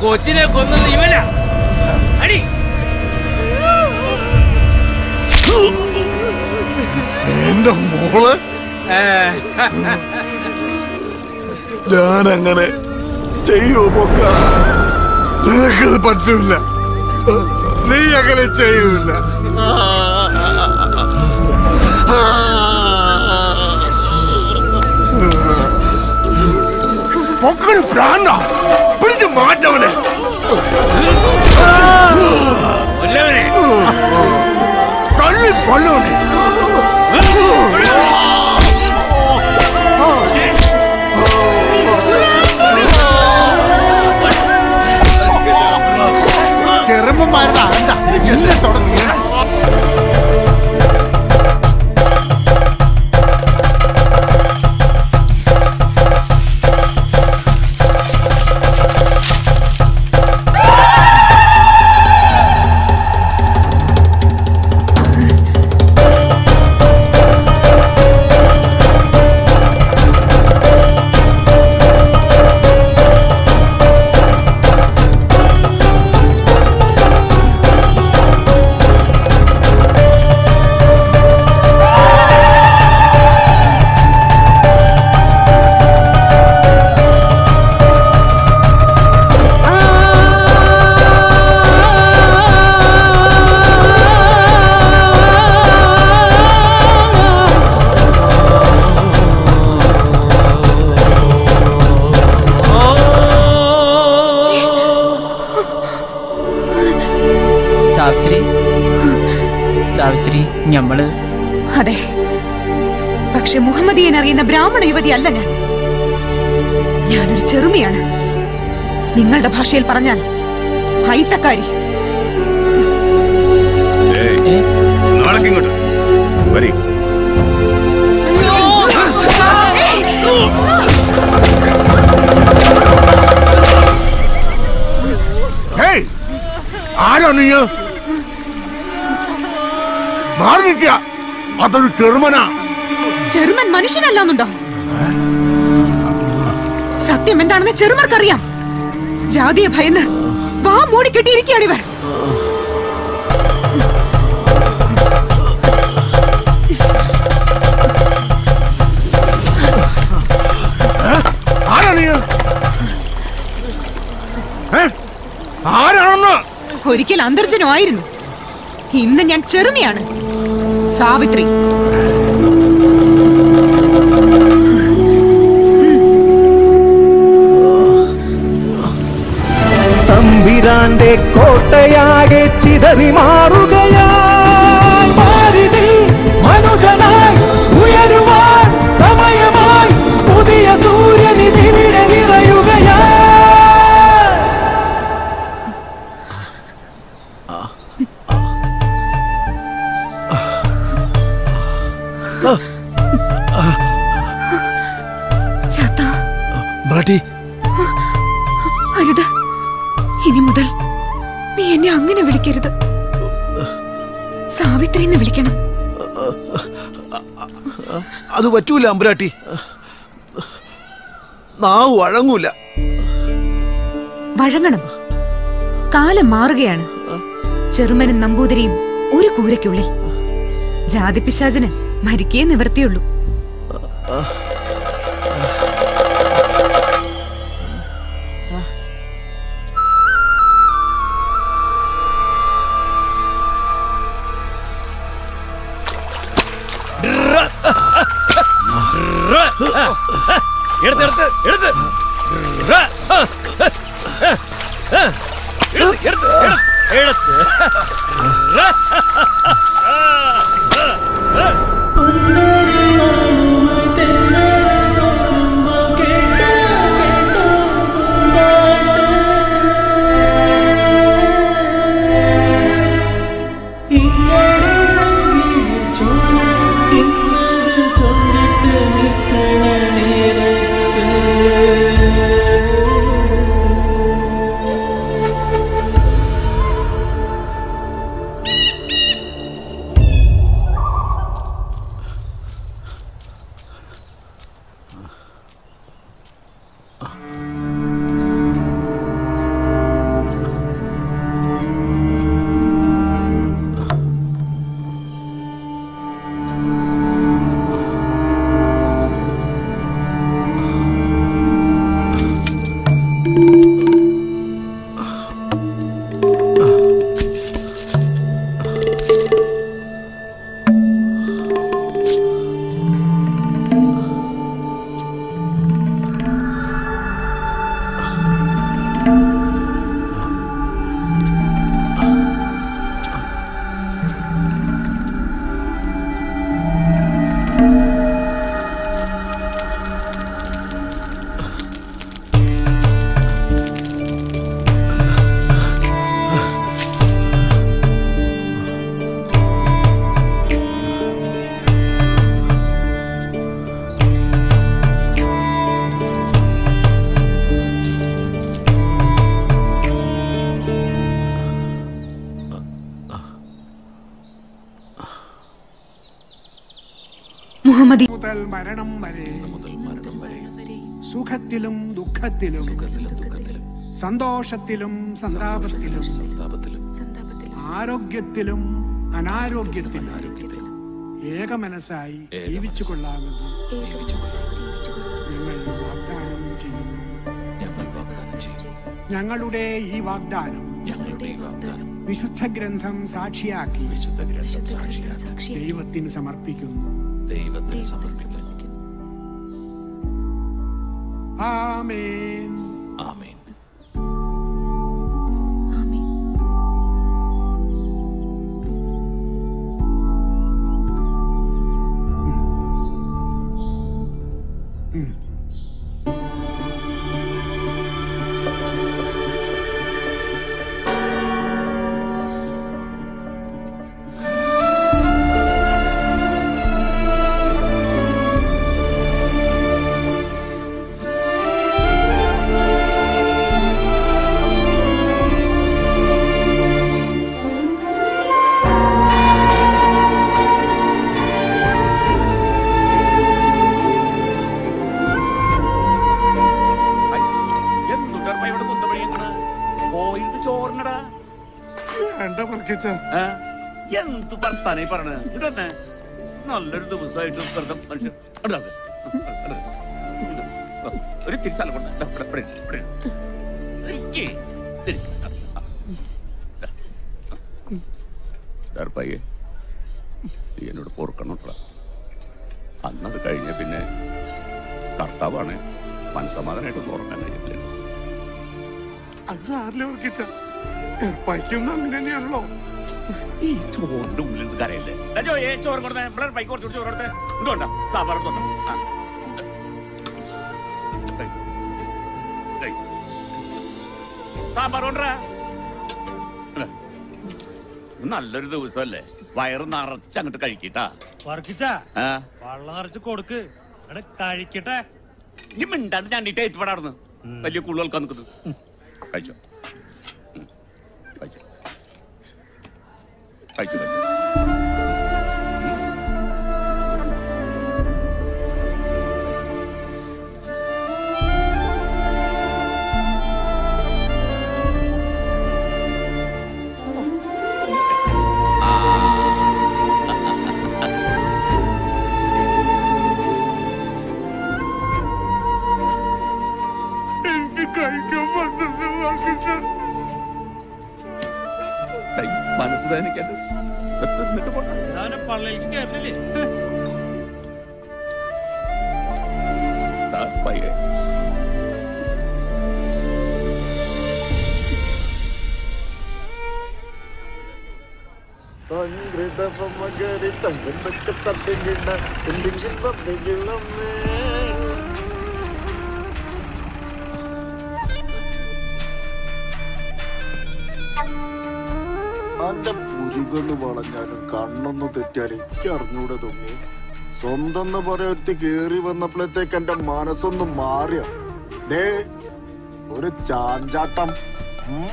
കൊച്ചിനെ കൊന്നത് ഇവനാ അടി എന്റെ മോള് ഞാൻ അങ്ങനെ ചെയ്യൂ പൊക്ക നിനക്കത് പറ്റൂല നീ അങ്ങനെ ചെയ്യൂല പൊക്കട് പ്രാന്ത പിടിച്ച് മാറ്റവനെ കൊല്ലവനെ തള്ളി കൊല്ലവനെ ചെറുപ്പന്മാരുടെ അണ്ട എന്നെ തുടങ്ങിയാണ് സാവിത്രി സാവിത്രി ഞമ്മള് അതെ പക്ഷെ മുഹമ്മദിയൻ അറിയുന്ന ബ്രാഹ്മണ യുവതി അല്ല ഞാൻ ഞാനൊരു ചെറുമിയാണ് നിങ്ങളുടെ ഭാഷയിൽ പറഞ്ഞാൽ ഹൈത്തക്കാരി നാളേക്കിങ്ങോട്ട് വരി ഹേയ് ആരാ നീ മാറി നിൽക്കുക അതൊരു ചെറുമനാ ചെറുമൻ മനുഷ്യനല്ലാന്നുണ്ടോ സത്യം എന്താണെന്ന് ചെറുമർക്കറിയാം ജാതിയെ ഭയന്ന് വാ മൂടി കെട്ടിയിരിക്കുകയാണ് ഇവർ ആരാ നീ ഏ? ആരാണെന്ന് ഒരിക്കൽ അന്തർജനമായിരുന്നു ഇന്ന് ഞാൻ ചെറുമിയാണ് സാവിത്രി തമ്പിരാന്റെ കോട്ടയാകെ ചിതറി മാറുകയായി മാരുതിൽ മനുജനായി ഉയരുവാൻ സമയമായി പുതിയ സൂര്യനിധിവിടെ നിറയുകയായി ചാത്ത ബ്രാട്ടി അരുത് ഇനി മുതൽ നീ എന്നെ അങ്ങനെ വിളിക്കരുത് സാവിത്രി എന്ന് വിളിക്കണം അത് പറ്റൂല അമ്പുരാട്ടി നാവ് വഴങ്ങൂല വഴങ്ങണം കാലം മാറുകയാണ് ചെറുമനും നമ്പൂതിരിയും ഒരു കൂരയ്ക്കുള്ളിൽ ജാതിപിശാചിന് മരിക്കേ നിവർത്തിയുള്ളൂ എടുത്ത് എടുത്ത് എടുത്ത് റ, ആ, ആ, ആ, എടുത്ത് എടുത്ത് എടുത്ത് എടുത്ത് റ, ആ, ആ, ആ. മതി മുതൽ മരണം വരെ സുഖത്തിലും ദുഃഖത്തിലും സന്തോഷത്തിലും സന്താപത്തിലും ആരോഗ്യത്തിലും അനാരോഗ്യത്തിലും ഏകമനസ്സായി ജീവിച്ചു കൊള്ളാമെന്ന് ഞങ്ങൾ വാഗ്ദാനം ചെയ്യുന്നു ഞങ്ങളുടെ ഈ വാഗ്ദാനം വിശുദ്ധ ഗ്രന്ഥം സാക്ഷിയാക്കി ദൈവത്തിന് സമർപ്പിക്കുന്നു ആമേൻ എന്തുട്ടർമ്മ ഇവിടെ കുന്തമഴിയങ്ങണ് പോയത് ചോറിനടാ വേണ്ട വർക്കിച്ച ഏ? എന്ത് വർത്താനായി പറഞ്ഞത് ഇതന്നെ നല്ലൊരു ദിവസമായിട്ട് വെറുതെ മനുഷ്യൻ അവിടെ അവിടെ. അവിടെ. ഒരു തിരി സ്ഥലം കൊടുത്ത ഇവിടെ ഇവിടെ ഇവിടെ ഇരിക്ക്. തിരി. ഡർപ്പയ്യെ നീ എന്നോട് പൊറുക്കണം കേട്ടോ അന്നത് കഴിഞ്ഞ പിന്നെ കർത്താവാണ് മനസ്സമാധാനമായിട്ടൊന്നും ഉറങ്ങാൻ കഴിയില്ല അത് ആരിലെ വർക്കിച്ച ഏർപ്പായിക്കും അങ്ങനെ തന്നെയാണല്ലോ ഈ ചോറിന്റെ ഉള്ളിൽ നിന്ന് കരയല്ലേ രാജോയെ ചോറ് കൊടുത്തേ ഇവിടെ ബൈക്ക് കുറച്ച് ചോറ് കൊടുത്തേ എന്തുകൊണ്ടാ സാമ്പാർ തൊട്ടോ ആ. ദേ. ദേ. സാമ്പാർ കൊണ്ടുവരാ. ഇവിടെ. ഇത് നല്ലൊരു ദിവസമല്ലേ വയറ് നിറച്ച് അങ്ങോട്ട് കഴിക്കട്ടാ വർക്കിച്ച ആ വെള്ളം നിറച്ച് കൊടുക്ക് എടാ കഴിക്കട്ടെ ഇനി മിണ്ടാണ്ട് ഞണ്ടിട്ട് ഏറ്റുപടാർന്ന് വലിയ കൂടുതൽ നിൽക്കുന്നത് കഴിച്ചോ ഉം. കഴിച്ചോ കഴിച്ചു കഴിച്ചു എനിക്ക് കഴിക്കാൻ പറ്റുന്ന വർക്കിച്ച മനസ്സ് വേദനിക്കട്ട് എന്നിട്ട് പോട്ടെ ഞാൻ പള്ളിയിലേക്ക് കയറില്ലേ ദാ പയ്യെ സംഗൃതമകരി തങ്കൊക്കെ തട്ടിങ്കിണ്ട എന്തെങ്കിലും തട്ടിങ്കിള്ളമ്മേ അന്റെ പുരികൊന്ന് വളഞ്ഞാലും കണ്ണൊന്ന് തെറ്റിയാലും എനിക്ക് അറിഞ്ഞൂടെ തോന്നി സ്വന്തം എന്ന് പറയൊരുത്തി കേറി വന്നപ്പോഴത്തേക്ക് എന്റെ മനസ്സൊന്ന് മാറിയോ ദേ ഒരു ചാഞ്ചാട്ടം ഉം?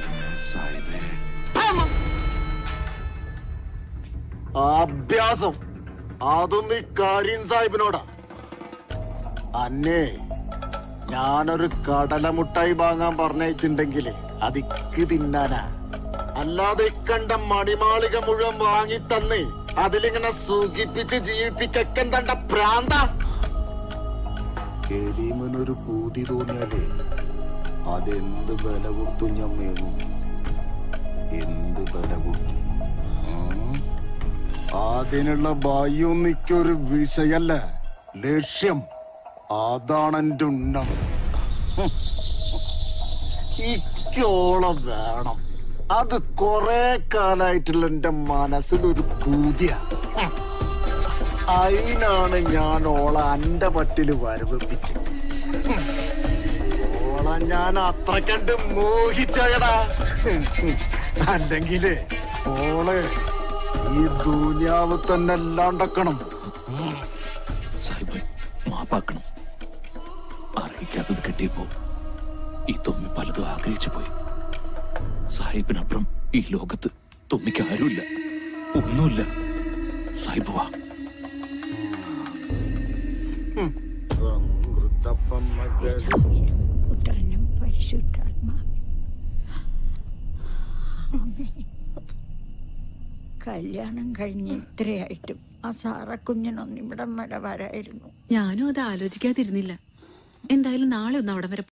അഭ്യാസം അതും ഈ കരീം സാഹിബിനോടാ അന്നേ ഞാനൊരു കടലമുട്ടായി വാങ്ങാൻ പറഞ്ഞയച്ചിണ്ടെങ്കില് അതിക്ക് തിന്നാനാ അല്ലാതെ ഇക്കണ്ട മണിമാളിക മുഴുവൻ വാങ്ങി തന്ന് അതിലിങ്ങനെ സുഖിപ്പിച്ച് ജീവിപ്പിക്കാൻ തണ്ട പ്രാന്ത കരീമിനൊരു പൂതി തോന്നിയാലേ അതെന്ത് ബല കൊടുത്തു ഞാൻ മേങ്ങും എന്ത് ബല കൊടുത്തു ഉം. അതിനുള്ള ഭയം നിക്കൊരു വിഷയല്ല ലക്ഷ്യം അതാണ് എന്റെ ഉന്നം ഹും. ഇക്കോളം വേണം അത് കൊറേ കാലായിട്ടുള്ള എന്റെ മനസ്സിലൊരു പൂതിയ അതിനാണ് ഞാൻ ഓള എന്റെ പറ്റില് വരവിപ്പിച്ച് ഓള ഞാൻ അത്ര കണ്ട് മോഹിച്ചകടാ അല്ലെങ്കിലേ ഓളെ ഈ ദുനിയാവ് തന്നെ അല്ലാണ്ടക്കണം സാഹിബ് മാപ്പാക്കണം അറിയിക്കാത്തത് കിട്ടിയപ്പോ ഈ തൊമ്മി പലതും ആഗ്രഹിച്ചു പോയി സാഹിബിനപ്പുറം ഈ ലോകത്ത് തൊമ്മിക്ക് ആരുമില്ല ഒന്നുമില്ല സാഹിബ് വാ വൃദ്ധപ്പം പുത്രനും പരിശുദ്ധാത്മാ കല്യാണം കഴിഞ്ഞ് ഇത്രയായിട്ടും ആ സാറ കുഞ്ഞിനൊന്നും ഇവിടം വരെ വരായിരുന്നു ഞാനും അത് ആലോചിക്കാതിരുന്നില്ല എന്തായാലും നാളെ ഒന്ന് അവിടം വരെ